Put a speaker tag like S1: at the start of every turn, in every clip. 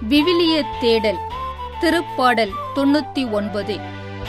S1: விவிலிய தேடல் திருப்பாடல் தொண்ணூத்தி ஒன்பது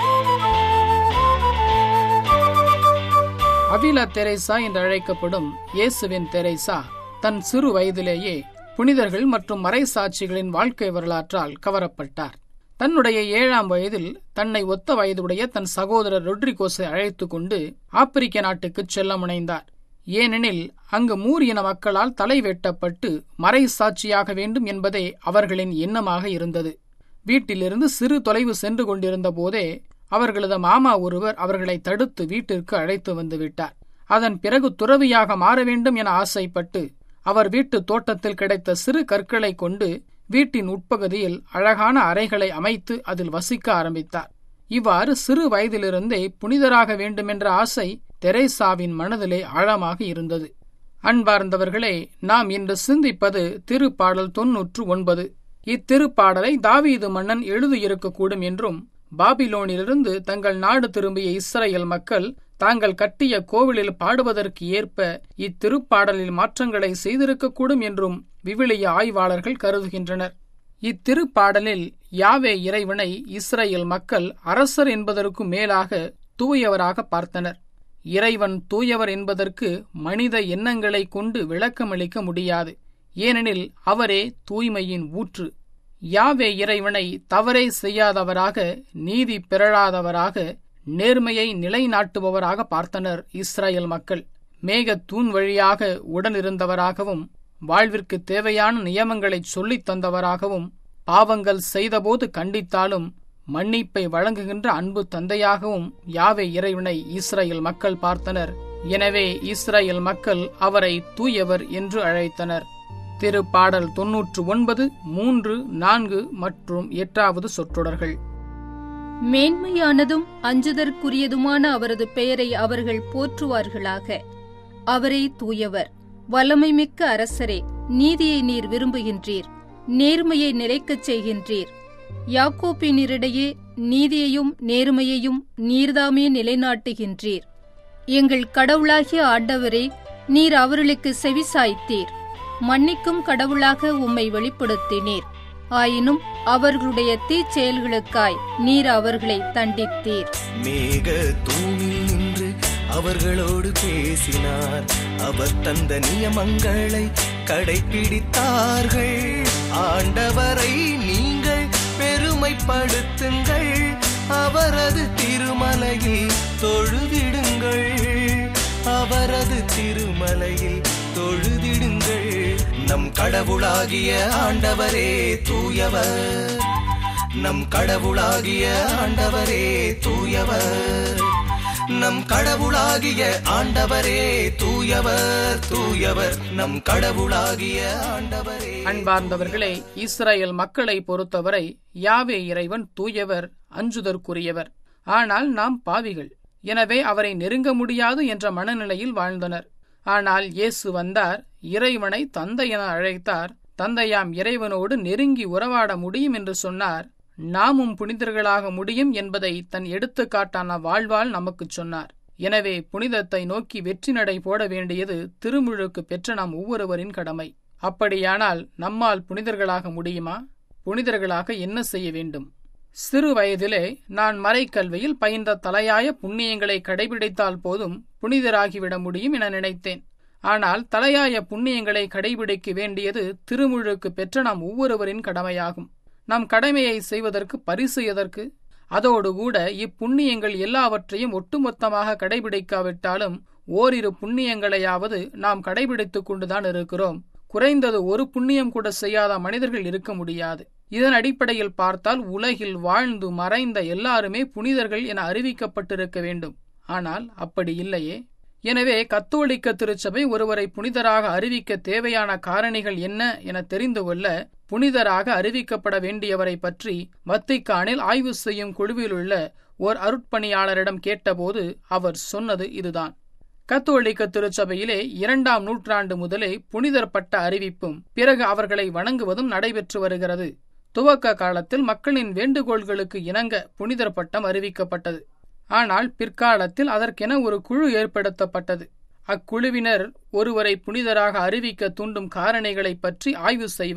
S2: அவிலா தெரேசா என்று அழைக்கப்படும் இயேசுவின் தெரேசா தன் சிறு வயதிலேயே புனிதர்கள் மற்றும் மறைசாட்சிகளின் வாழ்க்கை வரலாற்றால் கவரப்பட்டார் தன்னுடைய ஏழாம் வயதில் தன்னை ஒத்த வயதுடைய தன் சகோதரர் ரொட்ரிகோஸை அழைத்துக் கொண்டு ஆப்பிரிக்க நாட்டுக்கு செல்ல முனைந்தார் ஏனெனில் அங்கு மூர் இன மக்களால் தலை வெட்டப்பட்டு மறைசாட்சியாக வேண்டும் என்பதே அவர்களின் எண்ணமாக இருந்தது வீட்டிலிருந்து சிறு தொலைவு சென்று கொண்டிருந்த போதே அவர்களது மாமா ஒருவர் அவர்களை தடுத்து வீட்டிற்கு அழைத்து வந்து விட்டார் அதன் பிறகு துறவியாக மாற வேண்டும் என ஆசைப்பட்டு அவர் வீட்டு தோட்டத்தில் கிடைத்த சிறு கற்களை கொண்டு வீட்டின் உட்பகுதியில் அழகான அறைகளை அமைத்து அதில் வசிக்க ஆரம்பித்தார் இவ்வாறு சிறு வயதிலிருந்தே புனிதராக வேண்டுமென்ற ஆசை தெரேசாவின் மனதிலே ஆழமாக இருந்தது அன்பார்ந்தவர்களே நாம் இன்று சிந்திப்பது திருப்பாடல் தொன்னூற்று ஒன்பது இத்திருப்பாடலை தாவீது மன்னன் எழுதியிருக்கக்கூடும் என்றும் பாபிலோனிலிருந்து தங்கள் நாடு திரும்பிய இஸ்ரேல் மக்கள் தாங்கள் கட்டிய கோவிலில் பாடுவதற்கு ஏற்ப இத்திருப்பாடலில் மாற்றங்களை செய்திருக்கக்கூடும் என்றும் விவிலிய ஆய்வாளர்கள் கருதுகின்றனர் இத்திருப்பாடலில் யாவே இறைவனை இஸ்ரேல் மக்கள் அரசர் என்பதற்கு மேலாக தூயவராக பார்த்தனர் இறைவன் தூயவர் என்பதற்கு மனித எண்ணங்களை கொண்டு விளக்கமளிக்க முடியாது ஏனெனில் அவரே தூய்மையின் ஊற்று யாவே இறைவனை தவறே செய்யாதவராக நீதி பிறழாதவராக நேர்மையை நிலைநாட்டுபவராக பார்த்தனர் இஸ்ரேல் மக்கள் மேக தூண் வழியாக உடனிருந்தவராகவும் வாழ்விற்கு தேவையான நியமங்களை சொல்லித் தந்தவராகவும் பாவங்கள் செய்தபோது கண்டித்தாலும் மன்னிப்பை வழங்குகின்ற அன்பு தந்தையாகவும் யாவே இறைவனை இஸ்ரேல் மக்கள் பார்த்தனர் எனவே இஸ்ரேல் மக்கள் அவரை தூயவர் என்று அழைத்தனர் திருப்பாடல் தொன்னூற்று ஒன்பது மூன்று நான்கு மற்றும் எட்டாவது சொற்றொடர்கள்
S1: மேன்மையானதும் அஞ்சுதற்குரியதுமான அவரது பெயரை அவர்கள் போற்றுவார்களாக அவரே தூயவர் வல்லமைமிக்க அரசரே நீதியை நீர் விரும்புகின்றீர் நேர்மையை நிலைக்கச் செய்கின்றீர் யாக்கோப்பினரிடையே நீதியையும் நேர்மையையும் நீர்தாமே நிலைநாட்டுகின்றீர் எங்கள் கடவுளாகிய ஆண்டவரே நீர் அவர்களுக்கு செவிசாய்த்தீர் மன்னிக்கும் கடவுளாக உம்மை வெளிப்படுத்தினீர் ஆயினும் அவர்களுடைய தீச்செயல்களுக்காய் நீர் அவர்களை தண்டித்தீர்
S3: மேக தூணில் நின்று அவர்களோடு பேசினார் அவர் தந்த நியமங்களை கடைபிடித்தார்கள் ஆண்டவரை நீங்கள் பெருமைப்படுத்துங்கள் அவரது திருமலையில் தொழுதிடுங்கள் அவரது திருமலையில் தொழுதிடுங்கள் நம் கடவுளாகிய ஆண்டவரே தூயவர் நம் கடவுளாகிய ஆண்டவரே தூயவர் நம் கடவுளாகிய ஆண்டவரே தூயவர் தூயவர் நம் கடவுளாகிய ஆண்டவரே
S2: அன்பார்ந்தவர்களே இஸ்ரேல் மக்களை பொறுத்தவரை யாவே இறைவன் தூயவர் அஞ்சுதற்குரியவர் ஆனால் நாம் பாவிகள் எனவே அவரை நெருங்க முடியாது என்ற மனநிலையில் வாழ்ந்தனர் ஆனால் இயேசு வந்தார் இறைவனை தந்தை என அழைத்தார் தந்தையாம் இறைவனோடு நெருங்கி உறவாட முடியும் என்று சொன்னார் நாமும் புனிதர்களாக முடியும் என்பதை தன் எடுத்துக்காட்டான வாழ்வால் நமக்குச் சொன்னார் எனவே புனிதத்தை நோக்கி வெற்றி நடை போட வேண்டியது திருமுழுக்கு பெற்ற நாம் ஒவ்வொருவரின் கடமை அப்படியானால் நம்மால் புனிதர்களாக முடியுமா புனிதர்களாக என்ன செய்ய வேண்டும் சிறு வயதிலே நான் மறைக்கல்வியில் பயின்ற தலையாய புண்ணியங்களை கடைபிடித்தால் போதும் புனிதராகிவிட முடியும் என நினைத்தேன் ஆனால் தலையாய புண்ணியங்களை கடைபிடிக்க வேண்டியது திருமுழுக்கு பெற்ற நாம் ஒவ்வொருவரின் கடமையாகும் நம் கடமையை செய்வதற்கு பரிசு எதற்கு அதோடு கூட இப்புண்ணியங்கள் எல்லாவற்றையும் ஒட்டுமொத்தமாக கடைபிடிக்காவிட்டாலும் ஓரிரு புண்ணியங்களையாவது நாம் கடைபிடித்துக் கொண்டுதான் இருக்கிறோம் குறைந்தது ஒரு புண்ணியம் கூட செய்யாத மனிதர்கள் இருக்க முடியாது இதன் அடிப்படையில் பார்த்தால் உலகில் வாழ்ந்து மறைந்த எல்லாருமே புனிதர்கள் என அறிவிக்கப்பட்டிருக்க வேண்டும் ஆனால் அப்படி இல்லையே எனவே கத்தோலிக்க திருச்சபை ஒருவரை புனிதராக அறிவிக்க தேவையான காரணிகள் என்ன என தெரிந்து கொள்ள புனிதராக அறிவிக்கப்பட வேண்டியவரை பற்றி வத்திக்கானில் ஆய்வு செய்யும் குழுவில் உள்ள ஓர் அருட்பணியாளரிடம் கேட்டபோது அவர் சொன்னது இதுதான் கத்தோலிக்க திருச்சபையிலே இரண்டாம் நூற்றாண்டு முதலே புனிதர் பட்ட அறிவிப்பும் பிறகு அவர்களை வணங்குவதும் நடைபெற்று வருகிறது துவக்க காலத்தில் மக்களின் வேண்டுகோள்களுக்கு இணங்க புனிதர் பட்டம் அறிவிக்கப்பட்டது ஆனால் பிற்காலத்தில் அதற்கென ஒரு குழு ஏற்படுத்தப்பட்டது அக்குழுவினர் ஒருவரை புனிதராக அறிவிக்க தூண்டும் காரணிகளைப் பற்றி ஆய்வு செய்வர்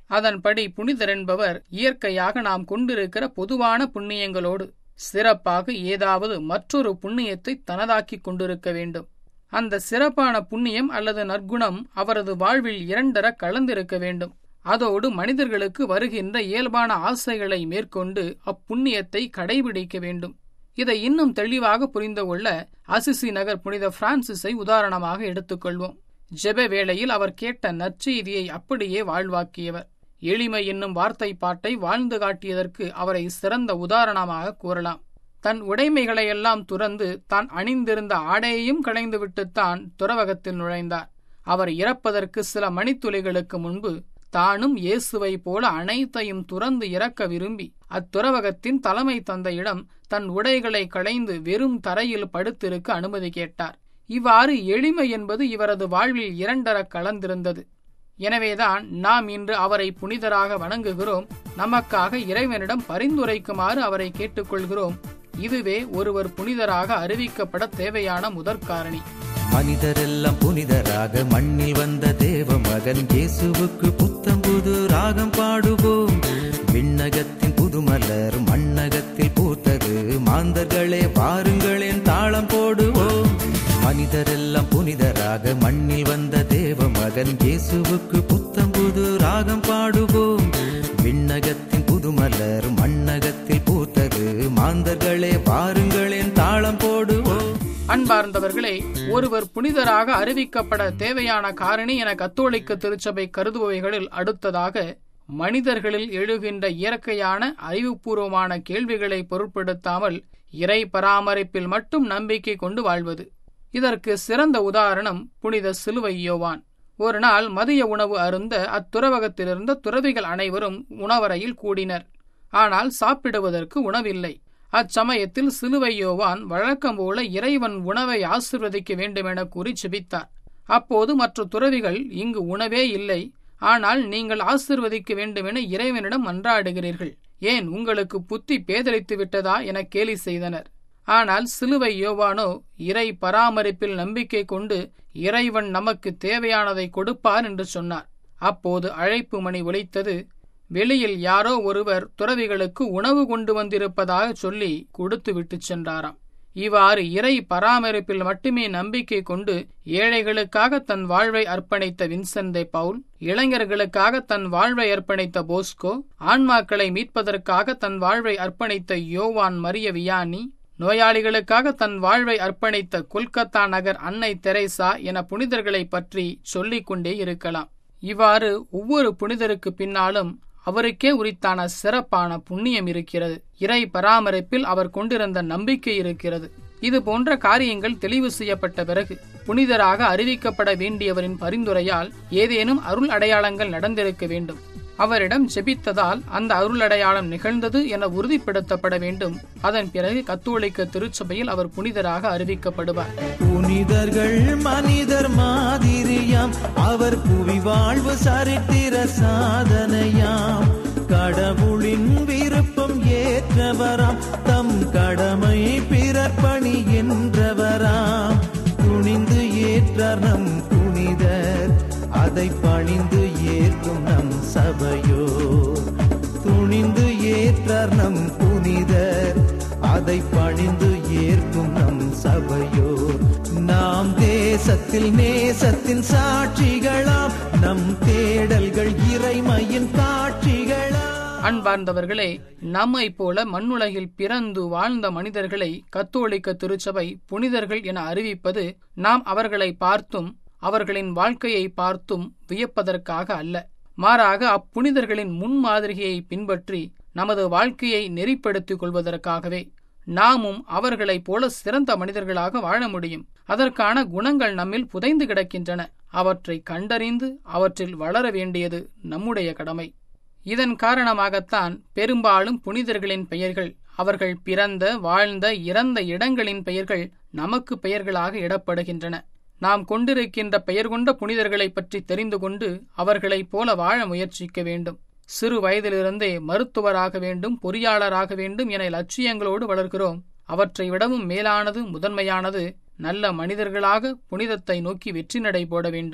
S2: அதன்படி புனிதர் என்பவர் இயற்கையாக நாம் கொண்டிருக்கிற பொதுவான புண்ணியங்களோடு சிறப்பாக ஏதாவது மற்றொரு புண்ணியத்தை தனதாக்கிக் கொண்டிருக்க வேண்டும் அந்த சிறப்பான புண்ணியம் அல்லது நற்குணம் அவரது வாழ்வில் இரண்டர கலந்திருக்க வேண்டும் அதோடு மனிதர்களுக்கு வருகின்ற இயல்பான ஆசைகளை மேற்கொண்டு அப்புண்ணியத்தை கடைபிடிக்க வேண்டும் இதை இன்னும் தெளிவாக புரிந்து கொள்ள அசிசி நகர் புனித பிரான்சிஸை உதாரணமாக எடுத்துக்கொள்வோம் ஜெப வேளையில் அவர் கேட்ட நற்செய்தியை அப்படியே வாழ்வாக்கியவர் எளிமை என்னும் வார்த்தை பாட்டை வாழ்ந்து காட்டியதற்கு அவரை சிறந்த உதாரணமாக கூறலாம் தன் உடைமைகளையெல்லாம் துறந்து தான் அணிந்திருந்த ஆடையையும் களைந்துவிட்டுத்தான் துறவகத்தில் நுழைந்தார் அவர் இறப்பதற்கு சில மணித்துளிகளுக்கு முன்பு தானும் இயேசுவை போல அனைத்தையும் துறந்து இறக்க விரும்பி அத்துறவகத்தின் தலைமை தந்தையிடம் தன் உடைகளை களைந்து வெறும் தரையில் படுத்திருக்க அனுமதி கேட்டார் இவ்வாறு எளிமை என்பது இவரது வாழ்வில் இரண்டர கலந்திருந்தது எனவேதான் நாம் இன்று அவரை புனிதராக வணங்குகிறோம் நமக்காக இறைவனிடம் பரிந்துரைக்குமாறு அவரை கேட்டுக்கொள்கிறோம் இதுவே ஒருவர் புனிதராக அறிவிக்கப்பட தேவையான முதற்காரணி
S3: மனிதரெல்லாம் புனிதராக மண்ணில் வந்த தேவ மகன் இயேசுவுக்கு புத்தம் புது ராகம் பாடுவோம் விண்ணகத்தின் புதுமலர் மண்ணகத்தில் பூத்தது மாந்தர்களே வாருங்களேன் தாளம் போடுவோம் மனிதரெல்லாம் புனிதராக மண்ணில் வந்த தேவ மகன் இயேசுவுக்கு புத்தம் புது ராகம் பாடுவோம் விண்ணகத்தின் புதுமலர் மண்ணகத்தில் பூத்தது மாந்தர்களே வாருங்களேன் தாளம் போடுவோம்
S2: அன்பார்ந்தவர்களே ஒருவர் புனிதராக அறிவிக்கப்பட தேவையான காரணி என கத்தோலிக்க திருச்சபை கருதுபவைகளில் அடுத்ததாக மனிதர்களில் எழுகின்ற இயற்கையான அறிவுபூர்வமான கேள்விகளை பொருட்படுத்தாமல் இறை பராமரிப்பில் மட்டும் நம்பிக்கை கொண்டு வாழ்வது இதற்கு சிறந்த உதாரணம் புனித சிலுவை யோவான் ஒரு நாள் மதிய உணவு அருந்த அத்துறவகத்திலிருந்த துறவிகள் அனைவரும் உணவறையில் கூடினர் ஆனால் சாப்பிடுவதற்கு உணவில்லை அச்சமயத்தில் சிலுவை யோவான் வழக்கம் போல இறைவன் உணவை ஆசிர்வதிக்க வேண்டுமென கூறி செபித்தார் அப்போது மற்ற துறவிகள் இங்கு உணவே இல்லை ஆனால் நீங்கள் ஆசிர்வதிக்க வேண்டுமென இறைவனிடம் மன்றாடுகிறீர்கள் ஏன் உங்களுக்கு புத்தி பேதலித்து விட்டதா என கேலி செய்தனர் ஆனால் சிலுவை யோவானோ இறை பராமரிப்பில் நம்பிக்கை கொண்டு இறைவன் நமக்கு தேவையானதை கொடுப்பார் என்று சொன்னார் அப்போது அழைப்பு மணி ஒலித்தது வெளியில் யாரோ ஒருவர் துறவிகளுக்கு உணவு கொண்டு வந்திருப்பதாக சொல்லி கொடுத்து விட்டுச் சென்றாராம் இவ்வாறு இறை பராமரிப்பில் மட்டுமே நம்பிக்கை கொண்டு ஏழைகளுக்காக தன் வாழ்வை அர்ப்பணித்த வின்சென்டே பவுல் இளைஞர்களுக்காக தன் வாழ்வை அர்ப்பணித்த போஸ்கோ ஆன்மாக்களை மீட்பதற்காக தன் வாழ்வை அர்ப்பணித்த யோவான் மரிய வியானி நோயாளிகளுக்காக தன் வாழ்வை அர்ப்பணித்த கொல்கத்தா நகர் அன்னை தெரேசா என புனிதர்களை பற்றி சொல்லிக் கொண்டே இருக்கலாம் இவ்வாறு ஒவ்வொரு புனிதருக்கு பின்னாலும் அவருக்கே உரித்தான சிறப்பான புண்ணியம் இருக்கிறது இறை பராமரிப்பில் அவர் கொண்டிருந்த நம்பிக்கை இருக்கிறது இது போன்ற காரியங்கள் தெளிவு செய்யப்பட்ட பிறகு புனிதராக அறிவிக்கப்பட வேண்டியவரின் பரிந்துரையால் ஏதேனும் அருள் அடையாளங்கள் நடந்திருக்க வேண்டும் அவரிடம் ஜெபித்ததால் அந்த அருள் அடையாளம் நிகழ்ந்தது என உறுதிப்படுத்தப்பட வேண்டும் அதன் பிறகு கத்தோலிக்க திருச்சபையில் அவர் புனிதராக அறிவிக்கப்படுவார்
S4: புனிதர்கள் மனிதர் மாதிரியாம் அவர் புவி வாழ்வு சரித்திர சாதனையாம் கடவுளின் விருப்பம் ஏற்றவராம் தம் கடமை பிறப்பணி என்றவராம் துணிந்து ஏற்றார் நம் புனிதர் அதை பணிந்து ஏற்கும் நம் சபையோ துணிந்து ஏற்றார் நம் புனிதர் அதை பணிந்து ஏற்கும் நம் சபையோ நாம் தேசத்தில் நேசத்தின் சாட்சிகளாம் நம் தேடல்கள் இறைமையின் காட்சிகளாம்
S2: அன்பார்ந்தவர்களே நம்மை போல மண்ணுலகில் பிறந்து வாழ்ந்த மனிதர்களை கத்தோலிக்க திருச்சபை புனிதர்கள் என அறிவிப்பது நாம் அவர்களை பார்த்தும் அவர்களின் வாழ்க்கையை பார்த்தும் வியப்பதற்காக அல்ல மாறாக அப்புனிதர்களின் முன்மாதிரியை பின்பற்றி நமது வாழ்க்கையை நெறிப்படுத்திக் கொள்வதற்காகவே நாமும் அவர்களைப் போல சிறந்த மனிதர்களாக வாழ முடியும் அதற்கான குணங்கள் நம்மில் புதைந்து கிடக்கின்றன அவற்றை கண்டறிந்து அவற்றில் வளர வேண்டியது நம்முடைய கடமை இதன் காரணமாகத்தான் பெரும்பாலும் புனிதர்களின் பெயர்கள் அவர்கள் பிறந்த வாழ்ந்த இறந்த இடங்களின் பெயர்கள் நமக்கு பெயர்களாக இடப்படுகின்றன நாம் கொண்டிருக்கின்ற பெயர் கொண்ட புனிதர்களைப் பற்றி தெரிந்து கொண்டு அவர்களைப் போல வாழ முயற்சிக்க வேண்டும் சிறு வயதிலிருந்தே மருத்துவராக வேண்டும் பொறியாளராக வேண்டும் என லட்சியங்களோடு வளர்கிறோம் அவற்றை விடவும் மேலானது முதன்மையானது நல்ல மனிதர்களாக புனிதத்தை நோக்கி வெற்றி நடை போட வேண்டும்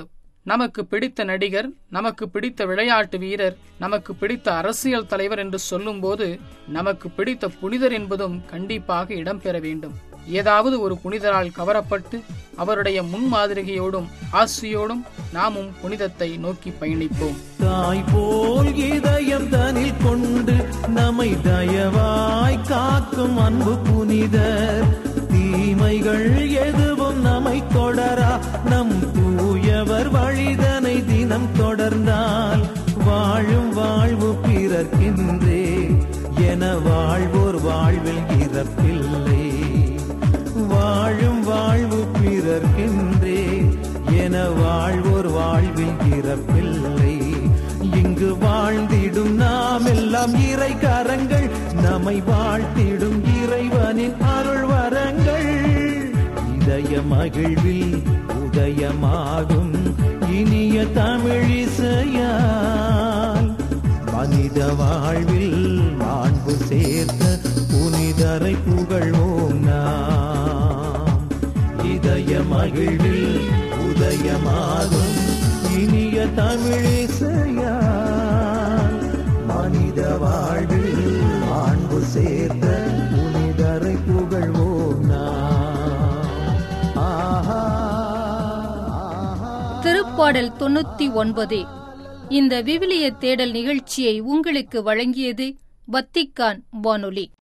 S2: நமக்கு பிடித்த நடிகர் நமக்கு பிடித்த விளையாட்டு வீரர் நமக்கு பிடித்த அரசியல் தலைவர் என்று சொல்லும்போது நமக்கு பிடித்த புனிதர் என்பதும் கண்டிப்பாக இடம்பெற வேண்டும் ஏதாவது ஒரு புனிதரால் கவரப்பட்டு அவருடைய முன்மாதிரிகையோடும் ஆசியோடும் நாமும் புனிதத்தை நோக்கி பயணிப்போம்
S4: தாய் போல் இதயம் தனில் கொண்டு நம்மை தயவாய் காக்கும் அன்பு புனிதர் தீமைகள் எதுவும் நம்மை தொடரா நம் தூயவர் வழிதனை தினம் தொடர்ந்தால் வாழும் வாழ்வு பிறர்க்கின்றே என வாழ்வோர் வாழ்வில் இறப்பில்லை வாழும் வாழ்வு பிறர்க்கின்றே என வாழ்வோர் வாழ்வில் இறப்பில்லை இங்கு வாழ்ந்திடும் நாம் எல்லாம் இறை கரங்கள் நம்மை வாழ்த்திடும் இறைவனின் அருள் வரங்கள் இதய மகிழ்வில் உதயமாகும் இனிய தமிழிசையால் மனித வாழ்வில் மாண்பு சேர்த்த புனிதரை புகழ்வோம் நாம் இதய மகிழ்வில் உதயமாகும் இனிய தமிழிசையால் மனித வாழ்வில் மாண்பு சேர்த்த புனிதரை புகழ்வோம் நாம் ஆஹா ஆஹா
S1: திருப்பாடல் தொண்ணூத்தி ஒன்பது இந்த விவிலிய தேடல் நிகழ்ச்சியை உங்களுக்கு வழங்கியது வத்திக்கான் வானொலி